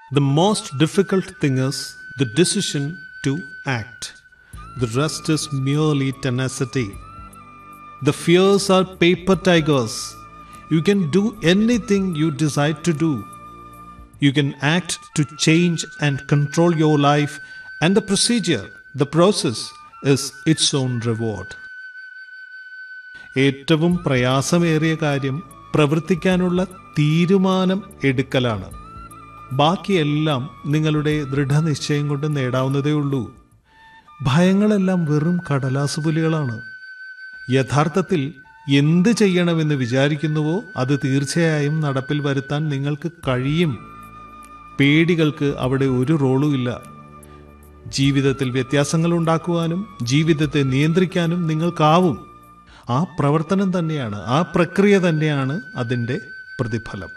The most difficult thing is the decision to act. The rest is merely tenacity. The fears are paper tigers. You can do anything you decide to do. You can act to change and control your life, and the procedure, the process, is its own reward. ഏറ്റവും പ്രയാസമേറിയ കാര്യം പ്രവർത്തിക്കാനുള്ള തീരുമാനം എടുക്കലാണ് ബാക്കിയെല്ലാം നിങ്ങളുടെ ദൃഢനിശ്ചയം കൊണ്ട് നേടാവുന്നതേ ഉള്ളൂ ഭയങ്ങളെല്ലാം വെറും കടലാസ് പുലികളാണ് യഥാർത്ഥത്തിൽ എന്ത് ചെയ്യണമെന്ന് വിചാരിക്കുന്നുവോ അത് തീർച്ചയായും നടപ്പിൽ വരുത്താൻ നിങ്ങൾക്ക് കഴിയും പേടികൾക്ക് അവിടെ ഒരു റോളും ഇല്ല ജീവിതത്തിൽ വ്യത്യാസങ്ങൾ ഉണ്ടാക്കുവാനും ജീവിതത്തെ നിയന്ത്രിക്കാനും നിങ്ങൾക്കാവും ആ പ്രവർത്തനം തന്നെയാണ് ആ പ്രക്രിയ തന്നെയാണ് അതിൻ്റെ പ്രതിഫലം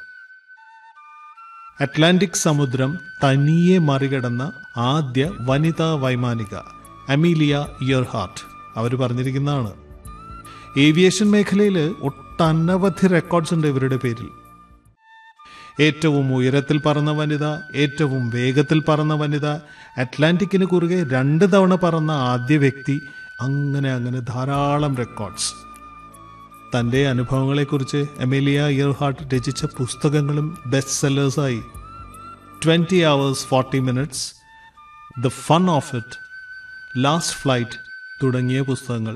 അറ്റ്ലാന്റിക് സമുദ്രം തനിയെ മറികടന്ന ആദ്യ വനിതാ വൈമാനിക അമീലിയ ഇയർഹാർട്ട് അവർ പറഞ്ഞിരിക്കുന്നതാണ് ഏവിയേഷൻ മേഖലയിൽ ഒട്ടനവധി റെക്കോർഡ്സ് ഉണ്ട് ഇവരുടെ പേരിൽ ഏറ്റവും ഉയരത്തിൽ പറന്ന വനിത ഏറ്റവും വേഗത്തിൽ പറന്ന വനിത അറ്റ്ലാന്റിക്കിന് കുറുകെ രണ്ട് തവണ പറന്ന ആദ്യ വ്യക്തി അങ്ങനെ അങ്ങനെ ധാരാളം റെക്കോർഡ്സ് തൻ്റെ അനുഭവങ്ങളെക്കുറിച്ച് എമേലിയ ഇയർഹാർട്ട് രചിച്ച പുസ്തകങ്ങളും ബെസ്റ്റ് സെല്ലേഴ്സായി twenty hours forty minutes the fun of it last flight തുടങ്ങിയ പുസ്തകങ്ങൾ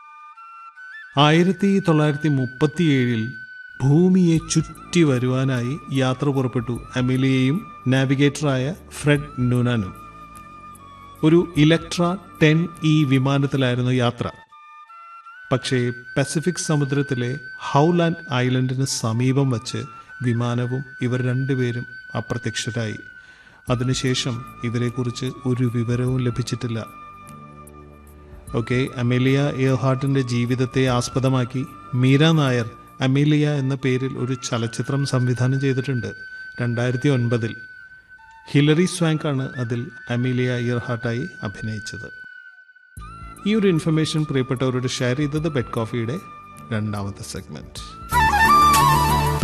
ആയിരത്തി തൊള്ളായിരത്തി മുപ്പത്തിയേഴിൽ ഭൂമിയെ ചുറ്റി വരുവാനായി യാത്ര പുറപ്പെട്ടു അമിലിയയും നാവിഗേറ്ററായ ഫ്രെഡ് നൂനാനും ഒരു ഇലക്ട്ര ടെൻ ഇ വിമാനത്തിലായിരുന്നു യാത്ര പക്ഷേ പസഫിക് സമുദ്രത്തിലെ ഹൗലാൻഡ് ഐലൻഡിന് സമീപം വച്ച് വിമാനവും ഇവർ രണ്ടുപേരും അപ്രത്യക്ഷരായി അതിനുശേഷം ഇവരെക്കുറിച്ച് ഒരു വിവരവും ലഭിച്ചിട്ടില്ല ഓക്കെ അമേലിയ എയർഹാർട്ടിൻ്റെ ജീവിതത്തെ ആസ്പദമാക്കി മീര നായർ അമേലിയ എന്ന പേരിൽ ഒരു ചലച്ചിത്രം സംവിധാനം ചെയ്തിട്ടുണ്ട് രണ്ടായിരത്തി ഒൻപതിൽ ഹിലറി സ്വാങ്ക് ആണ് അതിൽ അമേലിയ ഇയർഹാർട്ടായി അഭിനയിച്ചത് ഈ ഒരു ഇൻഫർമേഷൻ പ്രിയപ്പെട്ടവരോട് ഷെയർ ചെയ്തത് ബെഡ് കോഫിയുടെ രണ്ടാമത്തെ സെഗ്മെന്റ്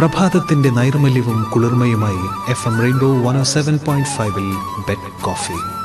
പ്രഭാതത്തിന്റെ നൈർമല്യവും കുളിർമയുമായി F M rainbow one seven point ഫൈവിൽ ബെഡ് കോഫി